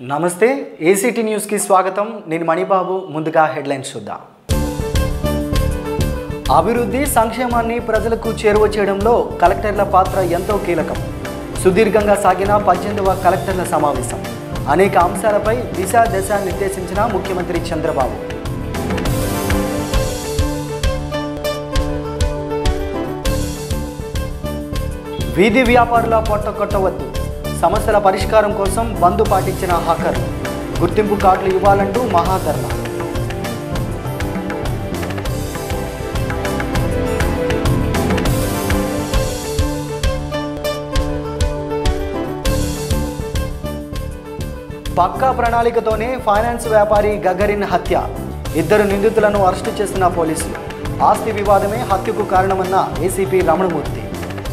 నమస్తే ఏసీటీ న్యూస్కి స్వాగతం నేను మణిబాబు ముందుగా హెడ్లైన్స్ చూద్దాం అభివృద్ధి సంక్షేమాన్ని ప్రజలకు చేరువ చేయడంలో కలెక్టర్ల పాత్ర ఎంతో కీలకం సుదీర్ఘంగా సాగిన పద్దెనిమిదవ కలెక్టర్ల సమావేశం అనేక అంశాలపై దిశ దశ నిర్దేశించిన ముఖ్యమంత్రి చంద్రబాబు వీధి వ్యాపారుల పొట్ట కొట్టవద్దు సమస్యల పరిష్కారం కోసం బంద్ పాటించిన హాకర్ గుర్తింపు కార్డులు ఇవ్వాలంటూ మహాధర్నా పక్కా ప్రణాళికతోనే ఫైనాన్స్ వ్యాపారి గగరిన్ హత్య ఇద్దరు నిందితులను అరెస్టు చేసిన పోలీసులు ఆస్తి వివాదమే హత్యకు కారణమన్న ఏసీపీ రమణమూర్తి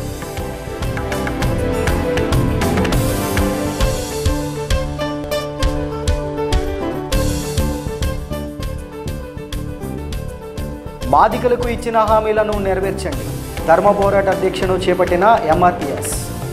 బాధికులకు ఇచ్చిన హామీలను నెరవేర్చండి ధర్మ పోరాట దీక్షను చేపట్టిన ఎంఆర్పిఎస్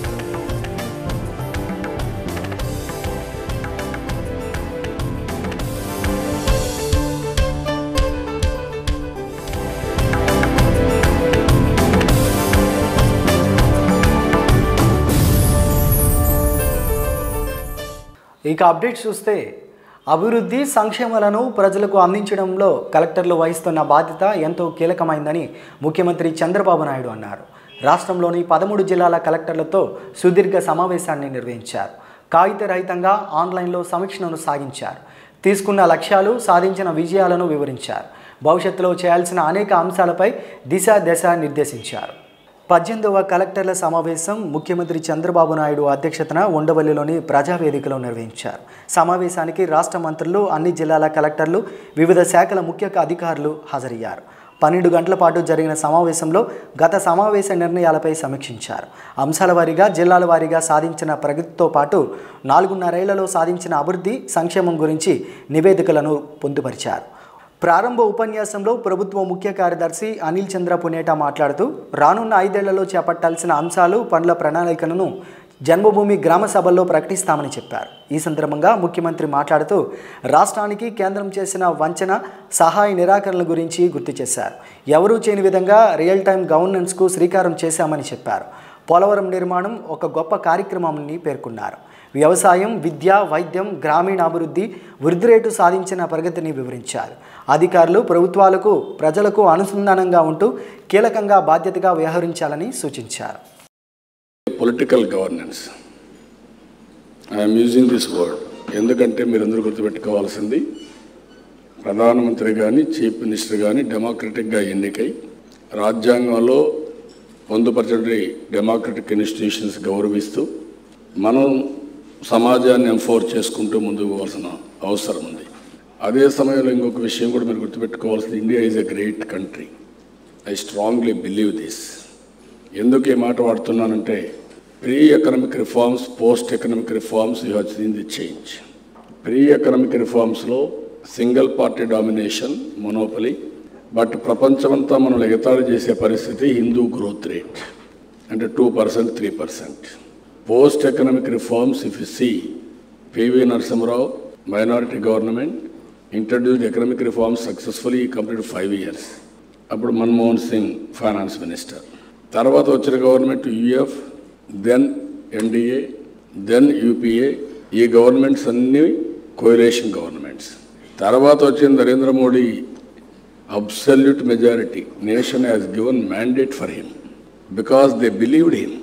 ఇక అప్డేట్ చూస్తే అభివృద్ధి సంక్షేమాలను ప్రజలకు అందించడంలో కలెక్టర్లు వహిస్తున్న బాధ్యత ఎంతో కీలకమైందని ముఖ్యమంత్రి చంద్రబాబు నాయుడు అన్నారు రాష్ట్రంలోని పదమూడు జిల్లాల కలెక్టర్లతో సుదీర్ఘ సమావేశాన్ని నిర్వహించారు కాగితరహితంగా ఆన్లైన్లో సమీక్షను సాగించారు తీసుకున్న లక్ష్యాలు సాధించిన విజయాలను వివరించారు భవిష్యత్తులో చేయాల్సిన అనేక అంశాలపై దిశ దశ నిర్దేశించారు పద్దెనిమిదవ కలెక్టర్ల సమావేశం ముఖ్యమంత్రి చంద్రబాబు నాయుడు అధ్యక్షతన ఉండవల్లిలోని ప్రజావేదికలో నిర్వహించారు సమావేశానికి రాష్ట్ర మంత్రులు అన్ని జిల్లాల కలెక్టర్లు వివిధ శాఖల ముఖ్య అధికారులు హాజరయ్యారు పన్నెండు గంటల పాటు జరిగిన సమావేశంలో గత సమావేశ నిర్ణయాలపై సమీక్షించారు అంశాల వారీగా జిల్లాల వారీగా సాధించిన ప్రగతితో పాటు నాలుగున్నరేళ్లలో సాధించిన అభివృద్ధి సంక్షేమం గురించి నివేదికలను పొందుపరిచారు ప్రారంభ ఉపన్యాసంలో ప్రభుత్వ ముఖ్య కార్యదర్శి అనిల్ చంద్ర పునేట మాట్లాడుతూ రానున్న ఐదేళ్లలో చేపట్టాల్సిన అంశాలు పనుల ప్రణాళికలను జన్మభూమి గ్రామ సభల్లో ప్రకటిస్తామని చెప్పారు ఈ సందర్భంగా ముఖ్యమంత్రి మాట్లాడుతూ రాష్ట్రానికి కేంద్రం చేసిన వంచన సహాయ నిరాకరణల గురించి గుర్తు చేశారు ఎవరూ చేయని విధంగా రియల్ టైం గవర్నెన్స్కు శ్రీకారం చేశామని చెప్పారు పోలవరం నిర్మాణం ఒక గొప్ప కార్యక్రమమని పేర్కొన్నారు వ్యవసాయం విద్య వైద్యం గ్రామీణాభివృద్ధి వృద్ధి రేటు సాధించిన ప్రగతిని వివరించారు అధికారులు ప్రభుత్వాలకు ప్రజలకు అనుసంధానంగా ఉంటూ కీలకంగా బాధ్యతగా వ్యవహరించాలని సూచించారు political governance I'm using this word ఎందుకంటే మీరందరూ గుర్తుపెట్టుకోవాల్సింది ప్రధానమంత్రి కానీ చీఫ్ మినిస్టర్ కానీ డెమోక్రటిక్గా ఎన్నికై రాజ్యాంగంలో పొందుపరచే డెమోక్రటిక్ ఇన్స్టిట్యూషన్స్ గౌరవిస్తూ మనం సమాజాన్ని ఎంఫోర్స్ చేసుకుంటూ ముందుకు పోవాల్సిన అవసరం ఉంది అదే సమయంలో ఇంకొక విషయం కూడా మీరు గుర్తుపెట్టుకోవాల్సింది India is a great country I strongly believe this ఎందుకు ఈ మాట వాడుతున్నానంటే pre economic reforms post economic reforms you have seen the change pre economic రిఫార్మ్స్లో single party domination monopoly but ప్రపంచమంతా మనం ఎగతాళి చేసే పరిస్థితి హిందూ గ్రోత్ రేట్ అంటే two percent three percent post economic reforms if you see P V Narasimharao minority government introduced economic reforms successfully complete five years అప్పుడు Manmohan Singh finance minister తర్వాత వచ్చిన government U F then NDA then UPA ఈ గవర్నమెంట్స్ అన్నీ coalition governments తర్వాత వచ్చిన Narendra Modi absolute majority nation has given mandate for him because they believed him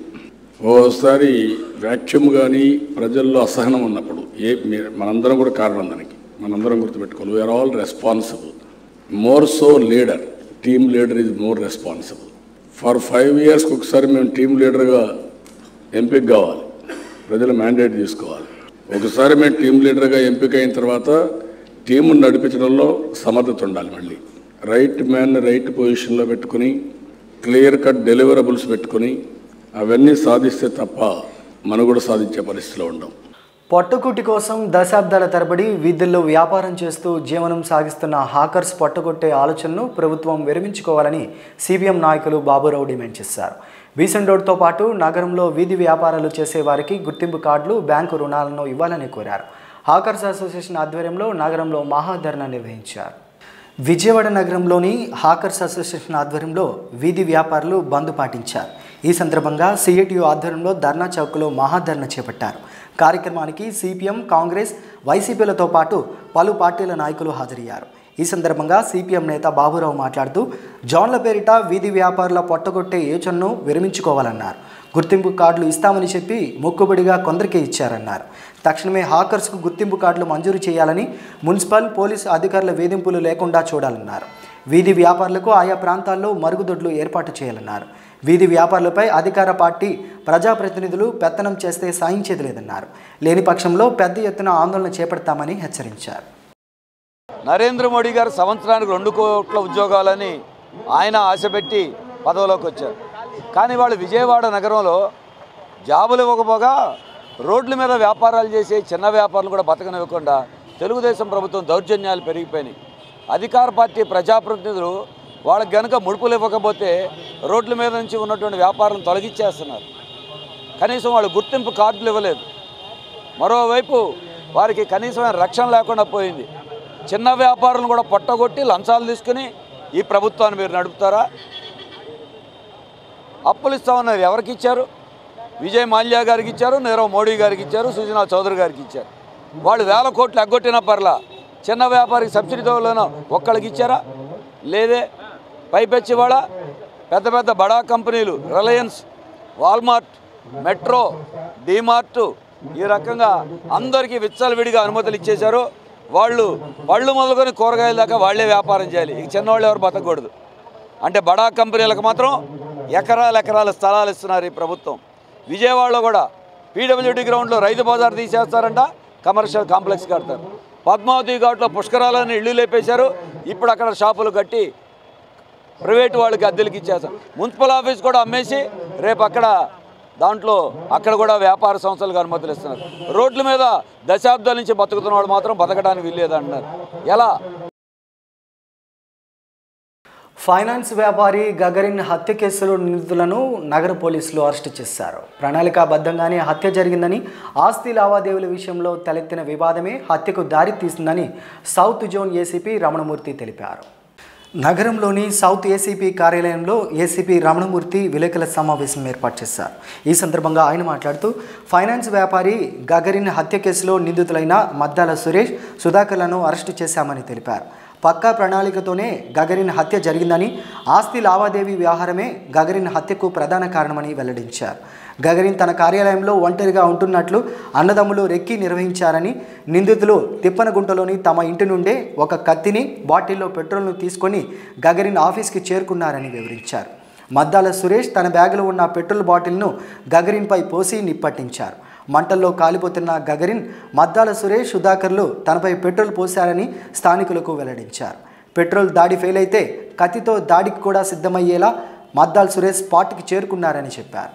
ఓసారి vacuum కానీ ప్రజల్లో అసహనం ఉన్నప్పుడు ఏ మీ- మనందరం కూడా కారణం దానికి మనందరం గుర్తుపెట్టుకోవాలి we are all responsible more so leader team leader is more responsible for five ఇయర్స్కి ఒకసారి మేము టీమ్ లీడర్గా ఎంపిక కావాలి ప్రజలు మ్యాండేట్ తీసుకోవాలి ఒకసారి మేము టీం లీడర్గా ఎంపిక అయిన తర్వాత టీమును నడిపించడంలో సమర్థత ఉండాలి మళ్ళీ రైట్ మ్యాన్ రైట్ పొజిషన్లో పెట్టుకుని క్లియర్ కట్ డెలివరబుల్స్ పెట్టుకుని అవన్నీ సాధిస్తే తప్ప మనం కూడా సాధించే పరిస్థితిలో ఉండం పొట్టకుట్టి కోసం దశాబ్దాల తరబడి వీధుల్లో వ్యాపారం చేస్తూ జీవనం సాగిస్తున్న హాకర్స్ పొట్టగొట్టే ఆలోచనను ప్రభుత్వం విరమించుకోవాలని సిపిఎం నాయకులు బాబురావు డిమాండ్ చేశారు బీసెన్ రోడ్తో పాటు నగరంలో వీధి వ్యాపారాలు చేసే వారికి గుర్తింపు కార్డులు బ్యాంకు రుణాలను ఇవ్వాలని కోరారు హాకర్స్ అసోసియేషన్ ఆధ్వర్యంలో నగరంలో మహాధరణ నిర్వహించారు విజయవాడ నగరంలోని హాకర్స్ అసోసియేషన్ ఆధ్వర్యంలో వీధి వ్యాపారులు బంద్ పాటించారు ఈ సందర్భంగా సిఐటియు ఆధ్వర్యంలో ధర్నా చౌక్లో మహాధరణ చేపట్టారు కార్యక్రమానికి సిపిఎం కాంగ్రెస్ వైసీపీలతో పాటు పలు పార్టీల నాయకులు హాజరయ్యారు ఈ సందర్భంగా సిపిఎం నేత బాబురావు మాట్లాడుతూ జోన్ల పేరిట వీధి వ్యాపారుల పొట్టగొట్టే యోచనను విరమించుకోవాలన్నారు గుర్తింపు కార్డులు ఇస్తామని చెప్పి మొక్కుబడిగా కొందరికే ఇచ్చారన్నారు తక్షణమే హాకర్స్కు గుర్తింపు కార్డులు మంజూరు చేయాలని మున్సిపల్ పోలీసు అధికారుల వేధింపులు లేకుండా చూడాలన్నారు వీధి వ్యాపారులకు ఆయా ప్రాంతాల్లో మరుగుదొడ్లు ఏర్పాటు చేయాలన్నారు వీధి వ్యాపారులపై అధికార పార్టీ ప్రజాప్రతినిధులు పెత్తనం చేస్తే సాయించేది లేదన్నారు లేని పక్షంలో పెద్ద ఎత్తున ఆందోళన చేపడతామని హెచ్చరించారు నరేంద్ర మోడీ గారు సంవత్సరానికి రెండు కోట్ల ఉద్యోగాలని ఆయన ఆశపెట్టి పదవిలోకి వచ్చారు కానీ వాళ్ళు విజయవాడ నగరంలో జాబులు ఇవ్వకపోగా రోడ్ల మీద వ్యాపారాలు చేసే చిన్న వ్యాపారులు కూడా బతకనివ్వకుండా తెలుగుదేశం ప్రభుత్వం దౌర్జన్యాలు పెరిగిపోయినాయి అధికార పార్టీ ప్రజాప్రతినిధులు వాళ్ళకి గనుక ముడుపులు ఇవ్వకపోతే రోడ్ల మీద నుంచి ఉన్నటువంటి వ్యాపారాలను తొలగించేస్తున్నారు కనీసం వాళ్ళు గుర్తింపు కార్డులు ఇవ్వలేదు మరోవైపు వారికి కనీసమైన రక్షణ లేకుండా పోయింది చిన్న వ్యాపారులను కూడా పొట్టగొట్టి లంచాలు తీసుకుని ఈ ప్రభుత్వాన్ని మీరు నడుపుతారా అప్పులు ఇస్తామన్నారు ఎవరికి ఇచ్చారు విజయ్ మాల్యా గారికి ఇచ్చారు నీరవ్ మోడీ గారికి ఇచ్చారు సుజనా చౌదరి గారికి ఇచ్చారు వాళ్ళు వేల కోట్లు ఎగ్గొట్టిన పర్లా చిన్న వ్యాపారికి సబ్సిడీ దోవలోనో ఒక్కళ్ళకి ఇచ్చారా లేదే పైపెచ్చి వాళ్ళ పెద్ద పెద్ద బడా కంపెనీలు రిలయన్స్ వాల్మార్ట్ మెట్రో డీమార్ట్ ఈ రకంగా అందరికీ విచ్చలవిడిగా అనుమతులు ఇచ్చేశారు వాళ్ళు పళ్ళు మొదలుకొని కూరగాయల దాకా వాళ్ళే వ్యాపారం చేయాలి ఇక చిన్నవాళ్ళు ఎవరు బతకూడదు అంటే బడా కంపెనీలకు మాత్రం ఎకరాల ఎకరాల స్థలాలు ఇస్తున్నారు ఈ ప్రభుత్వం విజయవాడలో కూడా పీడబ్ల్యూడి గ్రౌండ్లో రైతు బజార్ తీసేస్తారంట కమర్షియల్ కాంప్లెక్స్ కడతారు పద్మావతి ఘాట్లో పుష్కరాలని ఇళ్ళు లేపేశారు ఇప్పుడు అక్కడ షాపులు కట్టి ప్రైవేట్ వాళ్ళకి అద్దెలకి ఇచ్చేస్తాం మున్సిపల్ ఆఫీస్ కూడా అమ్మేసి రేపు అక్కడ దాంట్లో అక్కడ కూడా వ్యాపార సంస్థలకు అనుమతులు ఇస్తున్నారు రోడ్ల మీద దశాబ్దాల నుంచి బతుకుతున్న వాళ్ళు మాత్రం బతకడానికి వీల్లేదు అంటున్నారు ఎలా ఫైనాన్స్ వ్యాపారి గగరిన్ హత్య కేసులో నిందితులను నగర పోలీసులు అరెస్టు చేశారు ప్రణాళికాబద్ధంగానే హత్య జరిగిందని ఆస్తి లావాదేవీల విషయంలో తలెత్తిన వివాదమే హత్యకు దారి తీసిందని సౌత్ జోన్ ఏసీపీ రమణమూర్తి తెలిపారు నగరంలోని సౌత్ ఏసీపీ కార్యాలయంలో ఏసీపీ రమణమూర్తి విలేకరుల సమావేశం ఏర్పాటు చేశారు ఈ సందర్భంగా ఆయన మాట్లాడుతూ ఫైనాన్స్ వ్యాపారి గగరిన్ హత్య కేసులో నిందితులైన మద్దాల సురేష్ సుధాకర్లను అరెస్టు చేశామని తెలిపారు పక్కా ప్రణాళికతోనే గగరిన్ హత్య జరిగిందని ఆస్తి లావాదేవీ వ్యవహారమే గగరిన్ హత్యకు ప్రధాన కారణమని వెల్లడించారు గగరిన్ తన కార్యాలయంలో ఒంటరిగా ఉంటున్నట్లు అన్నదమ్ములు రెక్కి నిర్వహించారని నిందితులు తిప్పనగుంటలోని తమ ఇంటి నుండే ఒక కత్తిని బాటిల్లో పెట్రోల్ను తీసుకొని గగరిన్ ఆఫీస్కి చేరుకున్నారని వివరించారు మద్దాల సురేష్ తన బ్యాగులో ఉన్న పెట్రోల్ బాటిల్ను గగరిన్పై పోసి నిప్పట్టించారు మంటల్లో కాలిపోతున్న గగరిన్ మద్దాల సురేష్ సుధాకర్లు తనపై పెట్రోల్ పోశారని స్థానికులకు వెల్లడించారు పెట్రోల్ దాడి ఫెయిల్ అయితే కత్తితో దాడికి కూడా సిద్ధమయ్యేలా మద్దాల సురేష్ స్పాట్కి చేరుకున్నారని చెప్పారు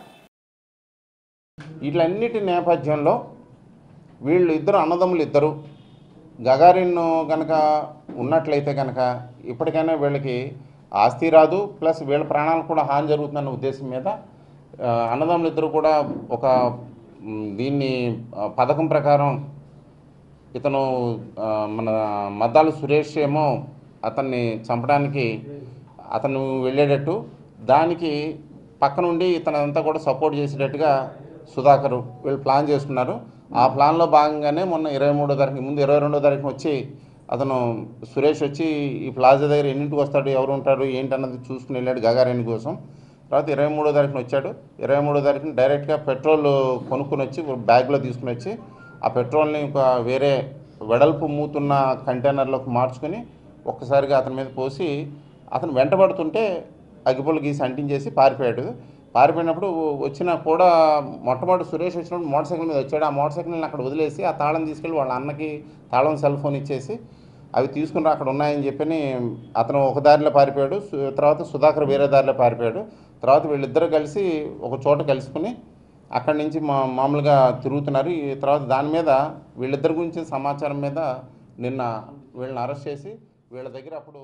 వీటన్నిటి నేపథ్యంలో వీళ్ళు ఇద్దరు అన్నదమ్ములు ఇద్దరు గగారిన్ కనుక ఉన్నట్లయితే కనుక ఇప్పటికైనా వీళ్ళకి ఆస్తి రాదు ప్లస్ వీళ్ళ ప్రాణాలకు కూడా హాని జరుగుతుందన్న ఉద్దేశం మీద ఆ, అన్నదమ్ములు ఇద్దరు కూడా ఒక మ్, దీన్ని ఆ, పథకం ప్రకారం ఇతను ఆ, మన మద్దాలు సురేష్ ఏమో అతన్ని చంపడానికి అతను వెళ్ళేటట్టు దానికి పక్క నుండి ఇతనంతా కూడా సపోర్ట్ చేసేటట్టుగా సుధాకర్ వీళ్ళు ప్లాన్ చేసుకున్నారు ఆ ప్లాన్లో భాగంగానే మొన్న ఇరవై మూడో తారీఖు ముందు ఇరవై రెండో తారీఖున వచ్చి అతను సురేష్ వచ్చి ఈ ప్లాజా దగ్గర ఎన్నింటికి వస్తాడు ఎవరు ఉంటారు ఏంటన్నది చూసుకుని వెళ్ళాడు గగారేని కోసం తర్వాత ఇరవై మూడో తారీఖున వచ్చాడు ఇరవై మూడో తారీఖున డైరెక్ట్గా పెట్రోల్ కొనుక్కొని వచ్చి ఒక బ్యాగ్లో తీసుకుని వచ్చి ఆ పెట్రోల్ని ఒక వేరే వెడల్పు మూతున్న కంటైనర్లోకి మార్చుకొని ఒక్కసారిగా అతని మీద పోసి అతను వెంటబడుతుంటే అగ్గిపుల్ల గీసి అంటించేసి పారిపోయాడు పారిపోయినప్పుడు వచ్చిన కూడా మొట్టమొదటి సురేష్ వచ్చినప్పుడు మోటార్ సైకిల్ మీద వచ్చాడు ఆ మోటార్ సైకిల్ని అక్కడ వదిలేసి ఆ తాళం తీసుకెళ్ళి వాళ్ళ అన్నకి తాళం సెల్ ఫోన్ ఇచ్చేసి అవి తీసుకుని రా, అక్కడ ఉన్నాయని చెప్పని అతను ఒక దారిలో పారిపోయాడు సు- తర్వాత సుధాకర్ వేరే దారిలో పారిపోయాడు తర్వాత వీళ్ళిద్దరూ కలిసి ఒక చోట కలుసుకుని అక్కడి నుంచి మా మామూలుగా తిరుగుతున్నారు ఈ తర్వాత దాని మీద వీళ్ళిద్దరి గురించి సమాచారం మీద నిన్న వీళ్ళని అరెస్ట్ చేసి వీళ్ళ దగ్గర అప్పుడు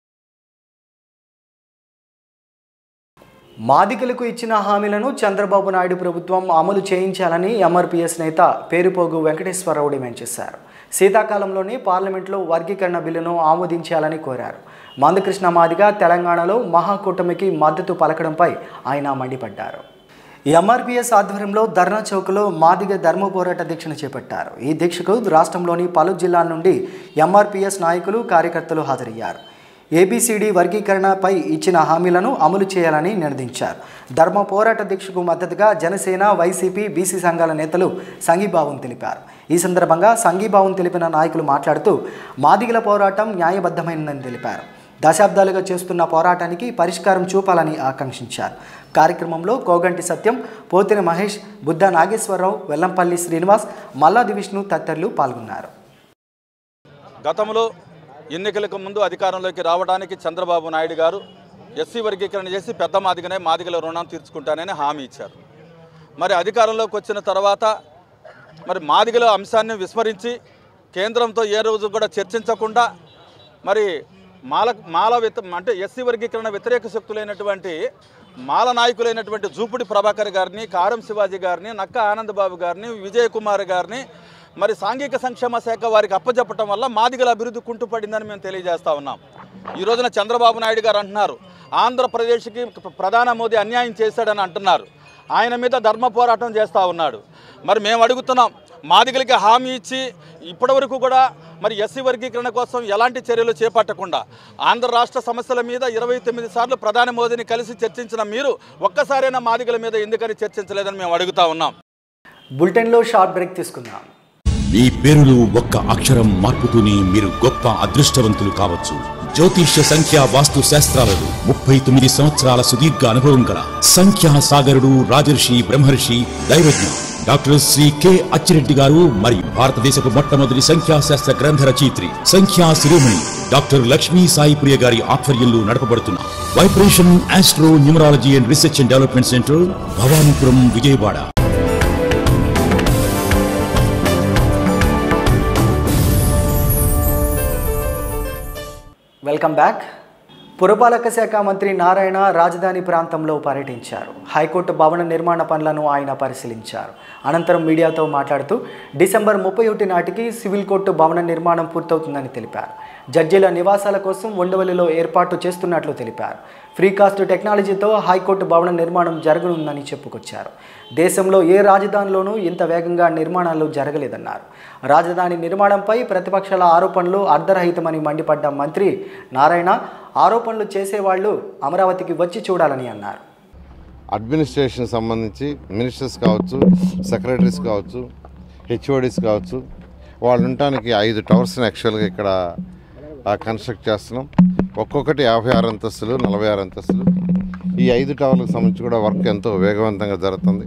మాదికలకు ఇచ్చిన హామీలను చంద్రబాబు నాయుడు ప్రభుత్వం అమలు చేయించాలని ఎంఆర్పీఎస్ నేత పేరుపోగు వెంకటేశ్వరరావు డిమాండ్ చేశారు శీతాకాలంలోనే పార్లమెంట్లో వర్గీకరణ బిల్లును ఆమోదించాలని కోరారు మందకృష్ణ మాదిగ తెలంగాణలో మహాకూటమికి మద్దతు పలకడంపై ఆయన మండిపడ్డారు ఎంఆర్పిఎస్ ఆధ్వర్యంలో ధర్నా చౌక్లో మాదిగ ధర్మ పోరాట దీక్షను చేపట్టారు ఈ దీక్షకు రాష్ట్రంలోని పలు జిల్లాల నుండి ఎంఆర్పిఎస్ నాయకులు కార్యకర్తలు హాజరయ్యారు ఏబిసిడి వర్గీకరణపై ఇచ్చిన హామీలను అమలు చేయాలని నిర్ణయించారు ధర్మ పోరాట దీక్షకు మద్దతుగా జనసేన వైసీపీ బీసీ సంఘాల నేతలు సంఘీభావం తెలిపారు ఈ సందర్భంగా సంఘీభావం తెలిపిన నాయకులు మాట్లాడుతూ మాదిగల పోరాటం న్యాయబద్ధమైనదని తెలిపారు దశాబ్దాలుగా చేస్తున్న పోరాటానికి పరిష్కారం చూపాలని ఆకాంక్షించారు కార్యక్రమంలో కోగంటి సత్యం పోతిన మహేష్ బుద్ధ నాగేశ్వరరావు వెల్లంపల్లి శ్రీనివాస్ మల్లాది విష్ణు తదితరులు పాల్గొన్నారు గతంలో ఎన్నికలకు ముందు అధికారంలోకి రావడానికి చంద్రబాబు నాయుడు గారు ఎస్సీ వర్గీకరణ చేసి పెద్ద మాదిగనే మాదిగల రుణం తీర్చుకుంటానని హామీ ఇచ్చారు మరి అధికారంలోకి వచ్చిన తర్వాత మరి మాదిగల అంశాన్ని విస్మరించి కేంద్రంతో ఏ రోజు కూడా చర్చించకుండా మరి మాల మాల వ్యత అంటే ఎస్సీ వర్గీకరణ వ్యతిరేక శక్తులైనటువంటి మాల నాయకులైనటువంటి జూపుడి ప్రభాకర్ గారిని కారం శివాజీ గారిని నక్క ఆనందబాబు గారిని విజయ్ కుమార్ గారిని మరి సాంఘిక సంక్షేమ శాఖ వారికి అప్పచెప్పటం వల్ల మాదిగల అభివృద్ధి కుంటుపడిందని మేము తెలియజేస్తా ఉన్నాం ఈ రోజున చంద్రబాబు నాయుడు గారు అంటున్నారు ఆంధ్రప్రదేశ్కి ప్రధాన మోదీ అన్యాయం చేశాడని అంటున్నారు ఆయన మీద ధర్మ పోరాటం చేస్తూ ఉన్నాడు మరి మేము అడుగుతున్నాం మాదిగలకి హామీ ఇచ్చి ఇప్పటివరకు కూడా మరి ఎస్సీ వర్గీకరణ కోసం ఎలాంటి చర్యలు చేపట్టకుండా ఆంధ్ర రాష్ట్ర సమస్యల మీద ఇరవై తొమ్మిది సార్లు ప్రధాని మోదీని కలిసి చర్చించిన మీరు ఒక్కసారైనా మాదిగల మీద ఎందుకని చర్చించలేదని మేము అడుగుతా ఉన్నాం బులెటిన్లో షార్ట్ బ్రేక్ తీసుకుందాం మీ పేరులో ఒక్క అక్షరం మార్పుతోనే మీరు గొప్ప అదృష్టవంతులు కావచ్చు జ్యోతిష్య సంఖ్యా వాస్తు శాస్త్రాలలో ముప్పై తొమ్మిది సంవత్సరాల సుదీర్ఘ అనుభవం గల సంఖ్యా సాగరుడు రాజర్షి బ్రహ్మర్షి దైవజ్ఞ డాక్టర్ శ్రీ కె అచ్చిరెడ్డి గారు మరియు భారతదేశపు మొట్టమొదటి సంఖ్యాశాస్త్ర గ్రంథ రచయిత్రి సంఖ్యా శిరోమణి డాక్టర్ లక్ష్మీ సాయిప్రియ గారి ఆధ్వర్యంలో నడపబడుతున్న vibration astro numerology and research and development centre Bhavanipuram Vijayawada welcome back పురపాలక శాఖ మంత్రి నారాయణ రాజధాని ప్రాంతంలో పర్యటించారు హైకోర్టు భవన నిర్మాణ పనులను ఆయన పరిశీలించారు అనంతరం మీడియాతో మాట్లాడుతూ డిసెంబర్ ముప్పై ఒకటి నాటికి సివిల్ కోర్టు భవన నిర్మాణం పూర్తవుతుందని తెలిపారు జడ్జీల నివాసాల కోసం ఉండవల్లిలో ఏర్పాటు చేస్తున్నట్లు తెలిపారు ఫ్రీ కాస్ట్ టెక్నాలజీతో హైకోర్టు భవన నిర్మాణం జరగనుందని చెప్పుకొచ్చారు దేశంలో ఏ రాజధానిలోనూ ఇంత వేగంగా నిర్మాణాలు జరగలేదన్నారు రాజధాని నిర్మాణంపై ప్రతిపక్షాల ఆరోపణలు అర్ధరహితమని మండిపడ్డ మంత్రి నారాయణ ఆరోపణలు చేసేవాళ్లు అమరావతికి వచ్చి చూడాలని అన్నారు అడ్మినిస్ట్రేషన్ సంబంధించి మినిస్టర్స్ కావచ్చు సెక్రటరీస్ కావచ్చు హెచ్ఓడీస్ కావచ్చు వాళ్ళు ఉండటానికి ఐదు టవర్స్ని యాక్చువల్గా ఇక్కడ కన్స్ట్రక్ట్ చేస్తున్నాం ఒక్కొక్కటి యాభై ఆరు అంతస్తులు నలభై ఆరు అంతస్తులు ఈ ఐదు టవర్లకు సంబంధించి కూడా వర్క్ ఎంతో వేగవంతంగా జరుగుతుంది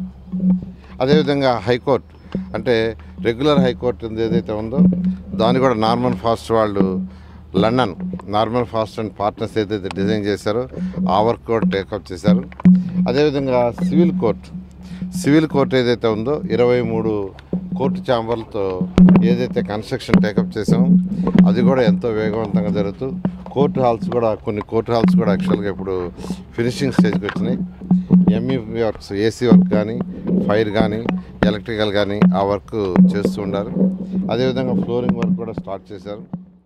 అదేవిధంగా హైకోర్టు అంటే రెగ్యులర్ హైకోర్టు ఏదైతే ఉందో దాన్ని కూడా నార్మల్ ఫాస్ట్ వాళ్ళు London Norman Foster and partners ఏదైతే డిజైన్ చేశారో ఆ వర్క్ కూడా టేకప్ చేశారు అదేవిధంగా సివిల్ కోర్ట్ సివిల్ కోర్ట్ ఏదైతే ఉందో ఇరవై మూడు కోర్టు ఛాంబర్లతో ఏదైతే కన్స్ట్రక్షన్ టేకప్ చేసామో అది కూడా ఎంతో వేగవంతంగా జరుగుతూ కోర్టు హాల్స్ కూడా కొన్ని కోర్టు హాల్స్ కూడా యాక్చువల్గా ఇప్పుడు ఫినిషింగ్ స్టేజ్కి వచ్చినాయి ఎంఈ వర్క్స్ ఏసీ వర్క్ కానీ ఫైర్ కానీ ఎలక్ట్రికల్ కానీ ఆ వర్క్ చేస్తూ ఉన్నారు అదేవిధంగా ఫ్లోరింగ్ వర్క్ కూడా స్టార్ట్ చేశారు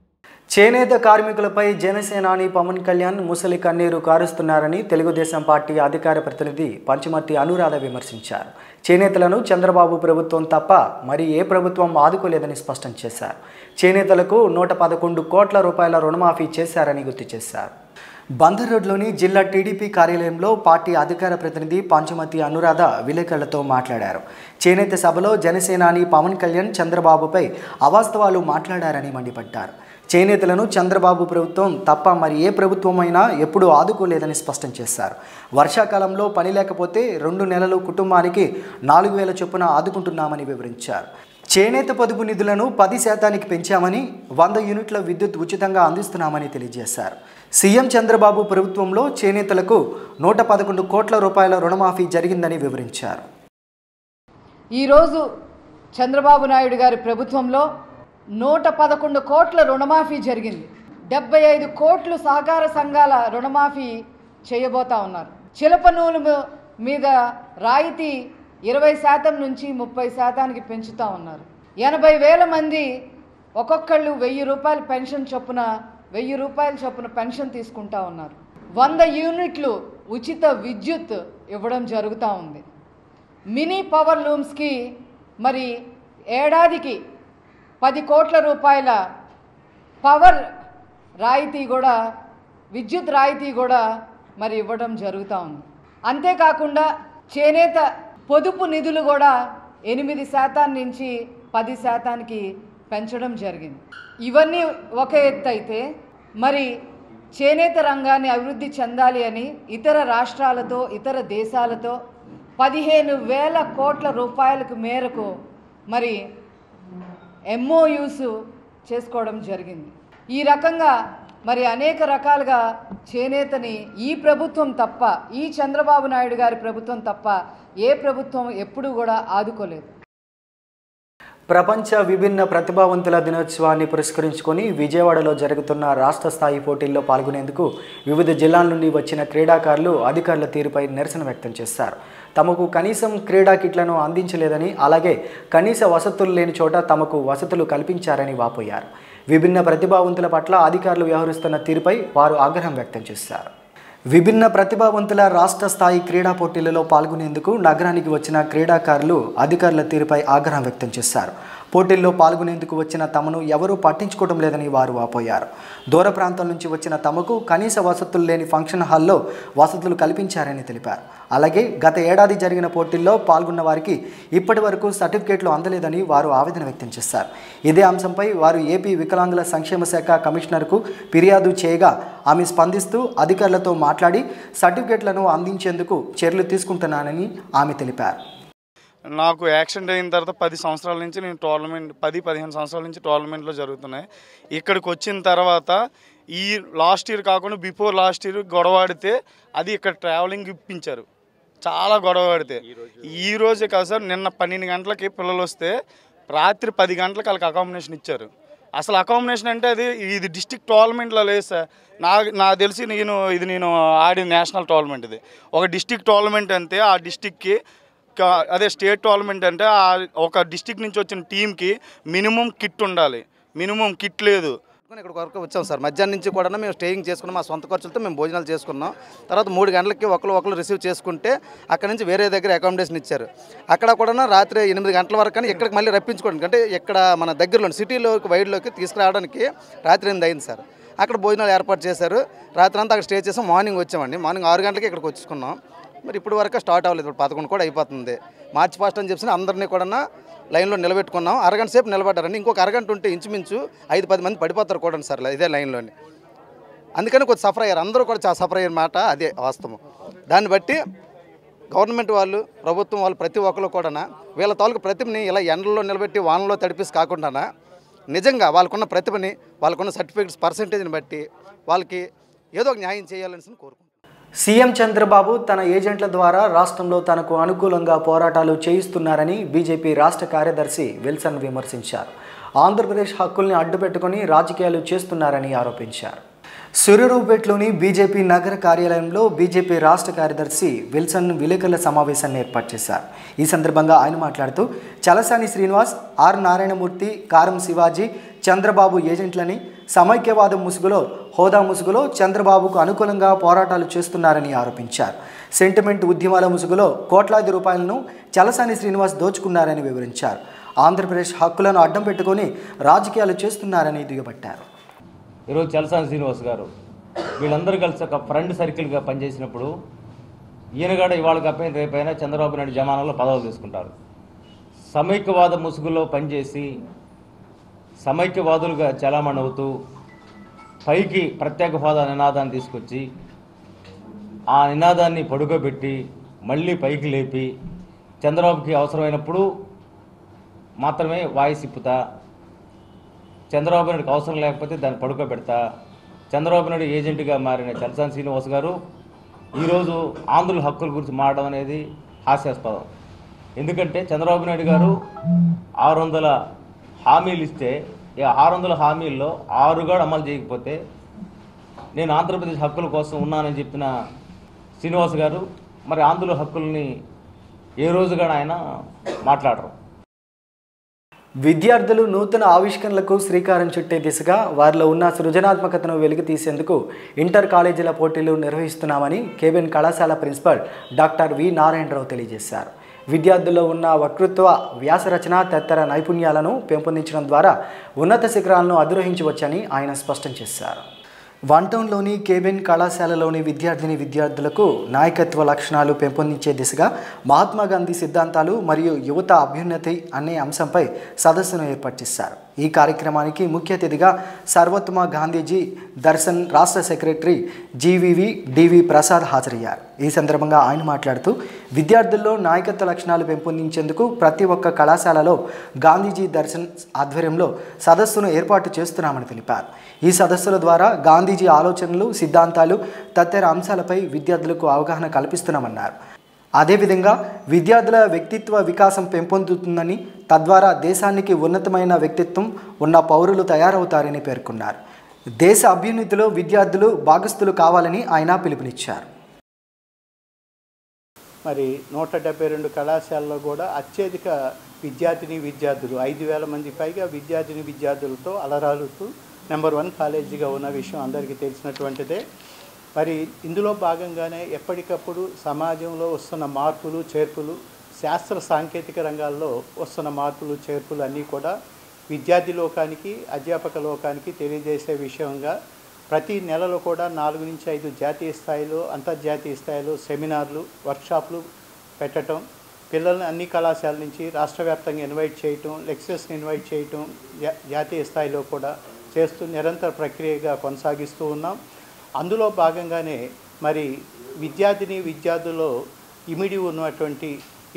చేనేత కార్మికులపై జనసేనాని పవన్ కళ్యాణ్ ముసలి కన్నీరు కారుస్తున్నారని తెలుగుదేశం పార్టీ అధికార ప్రతినిధి పంచమర్తి అనురాధ విమర్శించారు చేనేతలను చంద్రబాబు ప్రభుత్వం తప్ప మరి ఏ ప్రభుత్వం ఆదుకోలేదని స్పష్టం చేశారు చేనేతలకు నూట పదకొండు కోట్ల రూపాయల రుణమాఫీ చేశారని గుర్తు చేశారు బందర్ రోడ్లోని జిల్లా టీడీపీ కార్యాలయంలో పార్టీ అధికార ప్రతినిధి పంచమతి అనురాధ విలేకరులతో మాట్లాడారు చేనేత సభలో జనసేనాని పవన్ కళ్యాణ్ చంద్రబాబుపై అవాస్తవాలు మాట్లాడారని మండిపడ్డారు చేనేతలను చంద్రబాబు ప్రభుత్వం తప్ప మరి ఏ ప్రభుత్వం అయినా ఎప్పుడూ ఆదుకోలేదని స్పష్టం చేశారు వర్షాకాలంలో పని లేకపోతే రెండు నెలలు కుటుంబానికి నాలుగు వేల చొప్పున ఆదుకుంటున్నామని వివరించారు చేనేత పొదుపు నిధులను పది శాతానికి పెంచామని వంద యూనిట్ల విద్యుత్ ఉచితంగా అందిస్తున్నామని తెలియజేశారు సీఎం చంద్రబాబు ప్రభుత్వంలో చేనేతలకు నూట పదకొండు కోట్ల రూపాయల రుణమాఫీ జరిగిందని వివరించారు ఈరోజు చంద్రబాబు నాయుడు గారి ప్రభుత్వంలో నూట పదకొండు కోట్ల రుణమాఫీ జరిగింది డెబ్బై ఐదు కోట్లు సహకార సంఘాల రుణమాఫీ చేయబోతా ఉన్నారు చిలప నూలు మీ- మీద రాయితీ ఇరవై శాతం నుంచి ముప్పై శాతానికి పెంచుతా ఉన్నారు ఎనభై వేల మంది ఒక్కొక్కళ్ళు వెయ్యి రూపాయల పెన్షన్ చొప్పున వెయ్యి రూపాయల చొప్పున పెన్షన్ తీసుకుంటా ఉన్నారు వంద యూనిట్లు ఉచిత విద్యుత్ ఇవ్వడం జరుగుతూ ఉంది మినీ పవర్ లూమ్స్కి మరి ఏడాదికి పది కోట్ల రూపాయల పవర్ రాయితీ కూడా విద్యుత్ రాయితీ కూడా మరి ఇవ్వడం జరుగుతూ ఉంది అంతేకాకుండా చేనేత పొదుపు నిధులు కూడా ఎనిమిది శాతం నుంచి పది శాతానికి పెంచడం జరిగింది ఇవన్నీ ఒక ఎత్తు అయితే మరి చేనేత రంగాన్ని అభివృద్ధి చెందాలి అని ఇతర రాష్ట్రాలతో ఇతర దేశాలతో పదిహేను వేల కోట్ల రూపాయలకు మేరకు మరి ఎంఓయూస్ చేసుకోవడం జరిగింది ఈ రకంగా మరి అనేక రకాలుగా చేనేతని ఈ ప్రభుత్వం తప్ప ఈ చంద్రబాబు నాయుడు గారి ప్రభుత్వం తప్ప ఏ ప్రభుత్వం ఎప్పుడూ కూడా ఆదుకోలేదు ప్రపంచ విభిన్న ప్రతిభావంతుల దినోత్సవాన్ని పురస్కరించుకొని విజయవాడలో జరుగుతున్న రాష్ట్ర స్థాయి పోటీల్లో పాల్గొనేందుకు వివిధ జిల్లాల నుండి వచ్చిన క్రీడాకారులు అధికారుల తీరుపై నిరసన వ్యక్తం చేశారు తమకు కనీసం క్రీడా కిట్లను అందించలేదని అలాగే కనీస వసతులు లేని చోట తమకు వసతులు కల్పించారని వాపోయారు విభిన్న ప్రతిభావంతుల పట్ల అధికారులు వ్యవహరిస్తున్న తీరుపై వారు ఆగ్రహం వ్యక్తం చేశారు విభిన్న ప్రతిభావంతుల రాష్ట్ర స్థాయి క్రీడా పోటీలలో పాల్గొనేందుకు నగరానికి వచ్చిన క్రీడాకారులు అధికారుల తీరుపై ఆగ్రహం వ్యక్తం చేశారు పోటీల్లో పాల్గొనేందుకు వచ్చిన తమను ఎవరూ పట్టించుకోవడం లేదని వారు వాపోయారు దూర ప్రాంతం నుంచి వచ్చిన తమకు కనీస వసతులు లేని ఫంక్షన్ హాల్లో వసతులు కల్పించారని తెలిపారు అలాగే గత ఏడాది జరిగిన పోటీల్లో పాల్గొన్న వారికి ఇప్పటి వరకు సర్టిఫికేట్లు అందలేదని వారు ఆవేదన వ్యక్తం చేశారు ఇదే అంశంపై వారు ఏపీ వికలాంగుల సంక్షేమ శాఖ కమిషనర్కు ఫిర్యాదు చేయగా ఆమె స్పందిస్తూ అధికారులతో మాట్లాడి సర్టిఫికేట్లను అందించేందుకు చర్యలు తీసుకుంటున్నానని ఆమె తెలిపారు నాకు యాక్సిడెంట్ అయిన తర్వాత పది సంవత్సరాల నుంచి నేను టోర్నమెంట్ పది పదిహేను సంవత్సరాల నుంచి టోర్నమెంట్లో జరుగుతున్నాయి ఇక్కడికి వచ్చిన తర్వాత ఈ లాస్ట్ ఇయర్ కాకుండా బిఫోర్ లాస్ట్ ఇయర్ గొడవాడితే అది ఇక్కడ ట్రావెలింగ్ ఇప్పించారు చాలా గొడవ పడితే ఈ రోజే కాదు సార్ నిన్న పన్నెండు గంటలకి పిల్లలు వస్తే రాత్రి పది గంటలకు వాళ్ళకి అకామిడేషన్ ఇచ్చారు అసలు అకామిడేషన్ అంటే అది ఇది డిస్టిక్ టోర్నమెంట్లో లేదు సార్ నా నాకు తెలిసి నేను ఇది నేను ఆడిన నేషనల్ టోర్నమెంట్ ఇది ఒక డిస్టిక్ టోర్నమెంట్ అంతే ఆ డిస్టిక్కి క- అదే స్టేట్ టోర్నమెంట్ అంటే ఆ ఒక డిస్టిక్ నుంచి వచ్చిన టీంకి మినిమం కిట్ ఉండాలి మినిమం కిట్ లేదు ఇక్కడ వరకు వచ్చాం సార్ మధ్యాహ్నం నుంచి కూడా మేము స్టేయింగ్ చేసుకున్నాం మా సొంత ఖర్చులతో మేము భోజనాలు చేసుకున్నాం తర్వాత మూడు గంటలకి ఒకరు ఒకరు రిసీవ్ చేసుకుంటే అక్కడ నుంచి వేరే దగ్గర అకామిడేషన్ ఇచ్చారు అక్కడ కూడా రాత్రి ఎనిమిది గంటల వరకు కానీ ఇక్కడికి మళ్ళీ రప్పించుకోవడానికి అంటే ఇక్కడ మన దగ్గరలో సిటీలోకి వైడ్లోకి తీసుకురావడానికి రాత్రి ఎనిమిది అయింది సార్ అక్కడ భోజనాలు ఏర్పాటు చేశారు రాత్రి అంతా అక్కడ స్టే చేసాం మార్నింగ్ వచ్చామండి మార్నింగ్ ఆరు గంటలకి ఇక్కడికి వచ్చుకున్నాం మరి ఇప్పుడు వరకు స్టార్ట్ అవ్వలేదు ఇప్పుడు పదకొండు కూడా అయిపోతుంది మార్చి ఫస్ట్ అని చెప్పి అందరినీ కూడా లైన్లో నిలబెట్టుకున్నాం అరగంట సేపు నిలబడ్డారండి ఇంకొక అరగంట ఉంటే ఇంచుమించు ఐదు పది మంది పడిపోతారు కూడా సార్ ఇదే లైన్లోని అందుకని కొంచెం సఫర్ అయ్యారు అందరూ కూడా చాలా సఫర్ అయ్యారు మాట అదే వాస్తవం దాన్ని బట్టి గవర్నమెంట్ వాళ్ళు ప్రభుత్వం వాళ్ళు ప్రతి ఒక్కరు కూడా వీళ్ళ తాలూకు ప్రతిభని ఇలా ఎండల్లో నిలబెట్టి వానలో తడిపేసి కాకుండా నిజంగా వాళ్ళకున్న ప్రతిభని వాళ్ళకున్న సర్టిఫికేట్స్ పర్సంటేజ్ని బట్టి వాళ్ళకి ఏదో ఒక న్యాయం చేయాలని కోరుకుంటున్నాను సీఎం చంద్రబాబు తన ఏజెంట్ల ద్వారా రాష్ట్రంలో తనకు అనుకూలంగా పోరాటాలు చేయిస్తున్నారని బీజేపీ రాష్ట్ర కార్యదర్శి విల్సన్ విమర్శించారు ఆంధ్రప్రదేశ్ హక్కుల్ని అడ్డుపెట్టుకుని రాజకీయాలు చేస్తున్నారని ఆరోపించారు సూర్యరూపేట్లోని బీజేపీ నగర కార్యాలయంలో బీజేపీ రాష్ట్ర కార్యదర్శి విల్సన్ విలేకరుల సమావేశాన్ని ఏర్పాటు చేశారు ఈ సందర్భంగా ఆయన మాట్లాడుతూ చలసాని శ్రీనివాస్ ఆర్ నారాయణమూర్తి కారం శివాజీ చంద్రబాబు ఏజెంట్లని సమైక్యవాదం ముసుగులో హోదా ముసుగులో చంద్రబాబుకు అనుకూలంగా పోరాటాలు చేస్తున్నారని ఆరోపించారు సెంటిమెంట్ ఉద్యమాల ముసుగులో కోట్లాది రూపాయలను చలసాని శ్రీనివాస్ దోచుకున్నారని వివరించారు ఆంధ్రప్రదేశ్ హక్కులను అడ్డం పెట్టుకొని రాజకీయాలు చేస్తున్నారని దుయ్యబట్టారు ఈరోజు చలసాని శ్రీనివాస్ గారు వీళ్ళందరూ కలిసి ఒక ఫ్రెండ్ సర్కిల్గా పనిచేసినప్పుడు ఈయనగాడ ఇవాళ కప్పైన రేపైనా చంద్రబాబు నాయుడు జమానాలో పదవులు తీసుకుంటారు సమైక్యవాద ముసుగులో పనిచేసి సమైక్యవాదులుగా చలామణి అవుతూ పైకి ప్రత్యేక హోదా నినాదాన్ని తీసుకొచ్చి ఆ నినాదాన్ని పడుకోబెట్టి మళ్ళీ పైకి లేపి చంద్రబాబుకి అవసరమైనప్పుడు మాత్రమే వాయిస్ ఇప్పుతా చంద్రబాబు నాయుడుకి అవసరం లేకపోతే దాన్ని పడుకోబెడతా చంద్రబాబు నాయుడు ఏజెంట్గా మారిన చలసాని శ్రీనివాస్ గారు ఈరోజు ఆంధ్రుల హక్కుల గురించి మారడం అనేది హాస్యాస్పదం ఎందుకంటే చంద్రబాబు నాయుడు గారు ఆరు వందల హామీలు ఇస్తే ఈ ఆరు వందల హామీల్లో ఆరు కూడా అమలు చేయకపోతే నేను ఆంధ్రప్రదేశ్ హక్కుల కోసం ఉన్నానని చెప్పిన శ్రీనివాస్ గారు మరి ఆంధ్రుల హక్కుల్ని ఏ రోజు కూడా ఆయన మాట్లాడరు విద్యార్థులు నూతన ఆవిష్కరణలకు శ్రీకారం చుట్టే దిశగా వారిలో ఉన్న సృజనాత్మకతను వెలుగు తీసేందుకు ఇంటర్ కాలేజీల పోటీలు నిర్వహిస్తున్నామని కేబిన్ కళాశాల ప్రిన్సిపల్ డాక్టర్ వి నారాయణరావు తెలియజేశారు విద్యార్థుల్లో ఉన్న వక్తృత్వ వ్యాసరచన తదితర నైపుణ్యాలను పెంపొందించడం ద్వారా ఉన్నత శిఖరాలను అధిరోహించవచ్చని ఆయన స్పష్టం చేశారు వన్ టౌన్లోని కేబిన్ కళాశాలలోని విద్యార్థిని విద్యార్థులకు నాయకత్వ లక్షణాలు పెంపొందించే దిశగా మహాత్మా గాంధీ సిద్ధాంతాలు మరియు యువత అభ్యున్నతి అనే అంశంపై సదస్సును ఏర్పాటు చేశారు ఈ కార్యక్రమానికి ముఖ్య అతిథిగా సర్వోత్తమ గాంధీజీ దర్శన్ రాష్ట్ర సెక్రటరీ జీవీవి డివి ప్రసాద్ హాజరయ్యారు ఈ సందర్భంగా ఆయన మాట్లాడుతూ విద్యార్థుల్లో నాయకత్వ లక్షణాలు పెంపొందించేందుకు ప్రతి ఒక్క కళాశాలలో గాంధీజీ దర్శన్ ఆధ్వర్యంలో సదస్సును ఏర్పాటు చేస్తున్నామని తెలిపారు ఈ సదస్సుల ద్వారా గాంధీజీ ఆలోచనలు సిద్ధాంతాలు తదితర అంశాలపై విద్యార్థులకు అవగాహన కల్పిస్తున్నామన్నారు అదేవిధంగా విద్యార్థుల వ్యక్తిత్వ వికాసం పెంపొందుతుందని తద్వారా దేశానికి ఉన్నతమైన వ్యక్తిత్వం ఉన్న పౌరులు తయారవుతారని పేర్కొన్నారు దేశ అభ్యున్నతిలో విద్యార్థులు భాగస్థులు కావాలని ఆయన పిలుపునిచ్చారు మరి నూట డెబ్బై రెండు కళాశాలలో కూడా అత్యధిక విద్యార్థిని విద్యార్థులు ఐదు వేల మంది పైగా విద్యార్థిని విద్యార్థులతో అలరాలుతూ నెంబర్ వన్ కాలేజీగా ఉన్న విషయం అందరికీ తెలిసినటువంటిదే మరి ఇందులో భాగంగానే ఎప్పటికప్పుడు సమాజంలో వస్తున్న మార్పులు చేర్పులు శాస్త్ర సాంకేతిక రంగాల్లో వస్తున్న మార్పులు చేర్పులు అన్నీ కూడా విద్యార్థి లోకానికి అధ్యాపక లోకానికి తెలియజేసే విషయంగా ప్రతి నెలలో కూడా నాలుగు నుంచి ఐదు జాతీయ స్థాయిలో అంతర్జాతీయ స్థాయిలో సెమినార్లు వర్క్షాప్లు పెట్టడం పిల్లల్ని అన్ని కళాశాల నుంచి రాష్ట్ర వ్యాప్తంగా ఇన్వైట్ చేయటం లెక్చరర్స్ని ఇన్వైట్ చేయటం జా- జాతీయ స్థాయిలో కూడా చేస్తూ నిరంతర ప్రక్రియగా కొనసాగిస్తూ ఉన్నాం అందులో భాగంగానే మరి విద్యార్థిని విద్యార్థుల్లో ఇమిడి ఉన్నటువంటి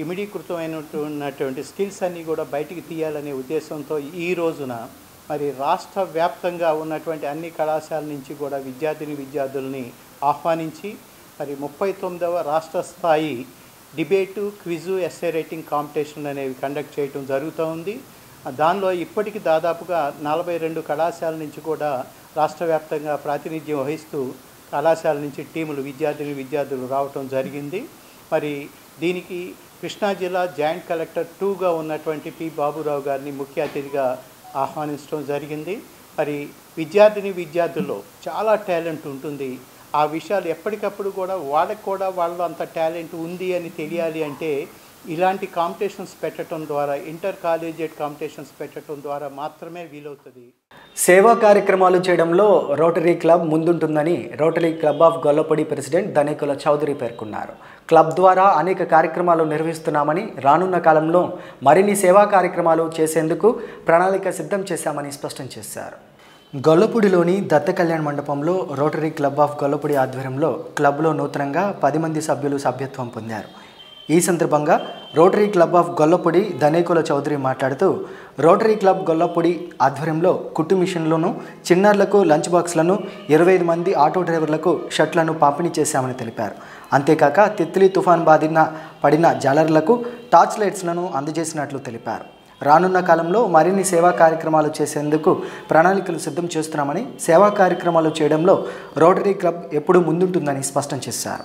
ఇమిడీకృతమైనటువంటి స్కిల్స్ అన్నీ కూడా బయటికి తీయాలనే ఉద్దేశంతో ఈ రోజున మరి రాష్ట్ర వ్యాప్తంగా ఉన్నటువంటి అన్ని కళాశాల నుంచి కూడా విద్యార్థిని విద్యార్థుల్ని ఆహ్వానించి మరి ముప్పై తొమ్మిదవ రాష్ట్ర స్థాయి debate quiz essay writing competition అనేవి కండక్ట్ చేయటం జరుగుతూ ఉంది దానిలో ఇప్పటికి దాదాపుగా నలభై రెండు కళాశాల నుంచి కూడా రాష్ట్ర వ్యాప్తంగా ప్రాతినిధ్యం వహిస్తూ కళాశాల నుంచి టీములు విద్యార్థిని విద్యార్థులు రావటం జరిగింది మరి దీనికి కృష్ణా జిల్లా జాయింట్ కలెక్టర్ టూగా ఉన్నటువంటి పి బాబురావు గారిని ముఖ్య అతిథిగా ఆహ్వానించడం జరిగింది మరి విద్యార్థిని విద్యార్థుల్లో చాలా టాలెంట్ ఉంటుంది ఆ విషయాలు ఎప్పటికప్పుడు కూడా వాళ్ళకి కూడా వాళ్ళు అంత టాలెంట్ ఉంది అని తెలియాలి అంటే ఇలాంటి కాంపిటీషన్స్ పెట్టడం ద్వారా ఇంటర్ కాలేజియేట్ కాంపిటీషన్స్ పెట్టడం ద్వారా మాత్రమే వీలవుతుంది సేవా కార్యక్రమాలు చేయడంలో రోటరీ క్లబ్ ముందుంటుందని Rotary club of Gollapudi president Dhanekula Chowdary పేర్కొన్నారు క్లబ్ ద్వారా అనేక కార్యక్రమాలు నిర్వహిస్తున్నామని రానున్న కాలంలో మరిన్ని సేవా కార్యక్రమాలు చేసేందుకు ప్రణాళిక సిద్ధం చేశామని స్పష్టం చేశారు గొల్లపూడిలోని దత్త కళ్యాణ్ మండపంలో రోటరీ క్లబ్ ఆఫ్ గొల్లపూడి ఆధ్వర్యంలో క్లబ్లో నూతనంగా పది మంది సభ్యులు సభ్యత్వం పొందారు ఈ సందర్భంగా Rotary club of Gollapudi Dhanekula Chowdary మాట్లాడుతూ రోటరీ క్లబ్ గొల్లపొడి ఆధ్వర్యంలో కుట్టు మిషన్లను చిన్నారులకు లంచ్ బాక్స్లను ఇరవై ఐదు మంది ఆటో డ్రైవర్లకు షర్ట్లను పంపిణీ చేశామని తెలిపారు అంతేకాక తిత్లీ తుఫాన్ బాధిన పడిన జాలర్లకు టార్చ్ లైట్స్లను అందజేసినట్లు తెలిపారు రానున్న కాలంలో మరిన్ని సేవా కార్యక్రమాలు చేసేందుకు ప్రణాళికలు సిద్ధం చేస్తున్నామని సేవా కార్యక్రమాలు చేయడంలో రోటరీ క్లబ్ ఎప్పుడూ ముందుంటుందని స్పష్టం చేశారు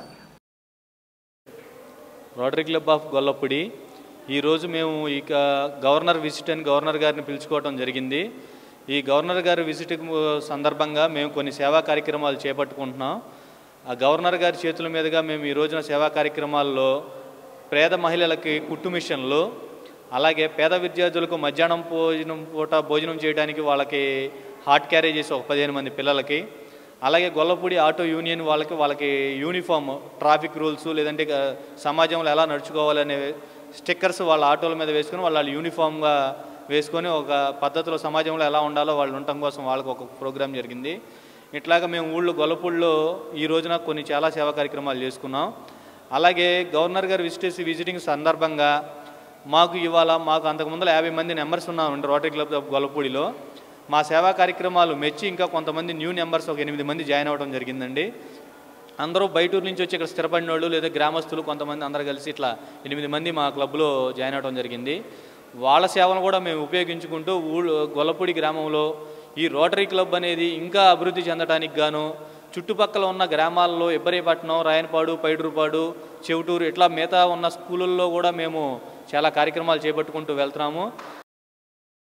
రోటరీ క్లబ్ ఆఫ్ గొల్లపూడి ఈరోజు మేము ఇక గవర్నర్ విజిట్ అని గవర్నర్ గారిని పిలుచుకోవడం జరిగింది ఈ గవర్నర్ గారి విజిట్ సందర్భంగా మేము కొన్ని సేవా కార్యక్రమాలు చేపట్టుకుంటున్నాం ఆ గవర్నర్ గారి చేతుల మీదుగా మేము ఈ రోజున సేవా కార్యక్రమాల్లో పేద మహిళలకి కుట్టు మిషన్లు అలాగే పేద విద్యార్థులకు మధ్యాహ్నం భోజనం పూట భోజనం చేయడానికి వాళ్ళకి హాట్ క్యారేజెస్ ఒక పదిహేను మంది పిల్లలకి అలాగే గొల్లపూడి ఆటో యూనియన్ వాళ్ళకి వాళ్ళకి యూనిఫామ్ ట్రాఫిక్ రూల్స్ లేదంటే ఇక సమాజంలో ఎలా నడుచుకోవాలనే స్టిక్కర్స్ వాళ్ళ ఆటోల మీద వేసుకొని వాళ్ళ యూనిఫామ్గా వేసుకొని ఒక పద్ధతిలో సమాజంలో ఎలా ఉండాలో వాళ్ళు ఉండటం కోసం వాళ్ళకి ఒక ప్రోగ్రామ్ జరిగింది ఇట్లాగా మేము ఊళ్ళో గొల్లపూడిలో ఈ రోజున కొన్ని చాలా సేవా కార్యక్రమాలు చేసుకున్నాం అలాగే గవర్నర్ గారు విజిట్ విజిటింగ్ సందర్భంగా మాకు ఇవాళ మాకు అంతకుముందు యాభై మంది నెంబర్స్ ఉన్నామండి రోటరీ క్లబ్ ఆఫ్ గొల్లపూడిలో మా సేవా కార్యక్రమాలు మెచ్చి ఇంకా కొంతమంది న్యూ నెంబర్స్ ఒక ఎనిమిది మంది జాయిన్ అవ్వడం జరిగిందండి అందరూ బయటూరు నుంచి వచ్చి ఇక్కడ స్థిరపడిన వాళ్ళు లేదా గ్రామస్తులు కొంతమంది అందరూ కలిసి ఇట్లా ఎనిమిది మంది మా క్లబ్లో జాయిన్ అవ్వడం జరిగింది వాళ్ళ సేవను కూడా మేము ఉపయోగించుకుంటూ ఊళ్ళో గొల్లపూడి గ్రామంలో ఈ రోటరీ క్లబ్ అనేది ఇంకా అభివృద్ధి చెందడానికి గాను చుట్టుపక్కల ఉన్న గ్రామాల్లో ఎబ్బరేపట్నం రాయనపాడు పైడూరుపాడు చెవుటూరు ఇట్లా మిగతా ఉన్న స్కూళ్ళల్లో కూడా మేము చాలా కార్యక్రమాలు చేపట్టుకుంటూ వెళ్తున్నాము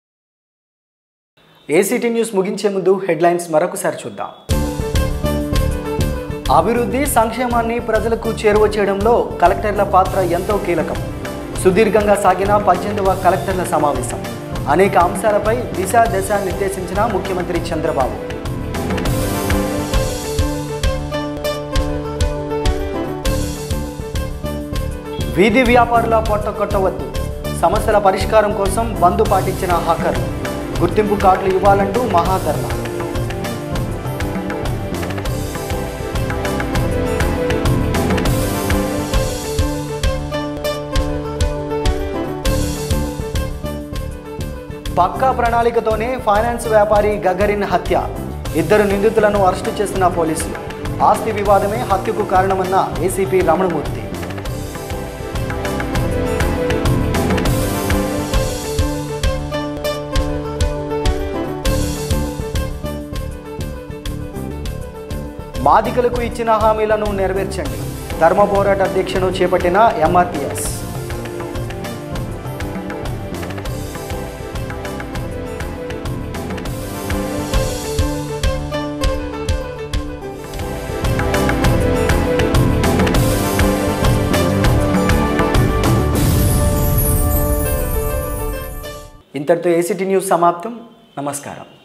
ఏసీటీ న్యూస్ ముగించే ముందు హెడ్లైన్స్ మరొకసారి చూద్దాం అభివృద్ధి సంక్షేమాన్ని ప్రజలకు చేరువ చేయడంలో కలెక్టర్ల పాత్ర ఎంతో కీలకం సుదీర్ఘంగా సాగిన పద్దెనిమిదవ కలెక్టర్ల సమావేశం అనేక అంశాలపై దిశ దశ నిర్దేశించిన ముఖ్యమంత్రి చంద్రబాబు వీధి వ్యాపారుల పొట్ట కొట్టవద్దు సమస్యల పరిష్కారం కోసం బంద్ పాటించిన హాకర్లు గుర్తింపు కార్డులు ఇవ్వాలంటూ మహాధర్నా పక్కా ప్రణాళికతోనే ఫైనాన్స్ వ్యాపారి గగరిన్ హత్య ఇద్దరు నిందితులను అరెస్టు చేసిన పోలీసులు ఆస్తి వివాదమే హత్యకు కారణమన్న ఏసీపీ రమణమూర్తి బాధికులకు ఇచ్చిన హామీలను నెరవేర్చండి ధర్మ పోరాట దీక్షను చేపట్టిన ఎంఆర్టీఎస్ ఇంతటితో ఏసీటీ న్యూస్ సమాప్తం నమస్కారం